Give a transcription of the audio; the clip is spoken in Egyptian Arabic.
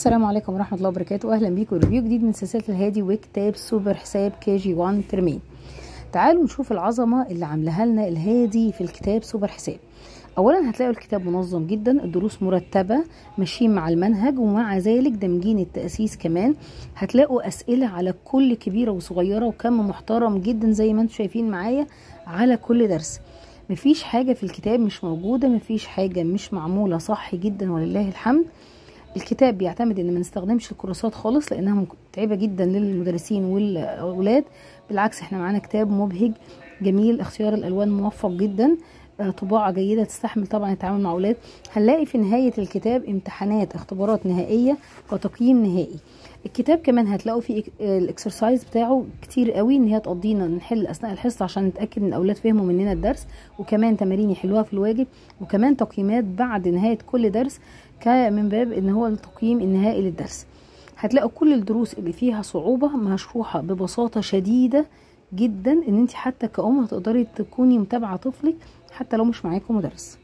السلام عليكم ورحمة الله وبركاته أهلا بيكم ريفيو جديد من سلسلة الهادي وكتاب سوبر حساب كي جي 1 ترمين تعالوا نشوف العظمة اللي عاملاها لنا الهادي في الكتاب سوبر حساب اولا هتلاقوا الكتاب منظم جدا الدروس مرتبة ماشيين مع المنهج ومع ذلك دمجين التأسيس كمان هتلاقوا اسئلة على كل كبيرة وصغيرة وكم محترم جدا زي ما انتم شايفين معايا على كل درس مفيش حاجة في الكتاب مش موجودة مفيش حاجة مش معمولة صح جدا ولله الحمد الكتاب بيعتمد ان ما نستخدمش الكراسات خالص لانها متعبه جدا للمدرسين والاولاد بالعكس احنا معانا كتاب مبهج جميل اختيار الالوان موفق جدا طباعه جيده تستحمل طبعا التعامل مع اولاد هنلاقي في نهايه الكتاب امتحانات اختبارات نهائيه وتقييم نهائي الكتاب كمان هتلاقوا فيه الاكسرسايز بتاعه كتير قوي ان هي تقضينا نحل اثناء الحصه عشان نتاكد ان الاولاد فهموا مننا الدرس وكمان تمارين يحلوها في الواجب وكمان تقييمات بعد نهايه كل درس من باب ان هو التقييم النهائي للدرس هتلاقوا كل الدروس اللي فيها صعوبه مشروحه ببساطه شديده جدا ان انت حتى كأم هتقدري تكوني متابعه طفلك حتى لو مش معاكم مدرس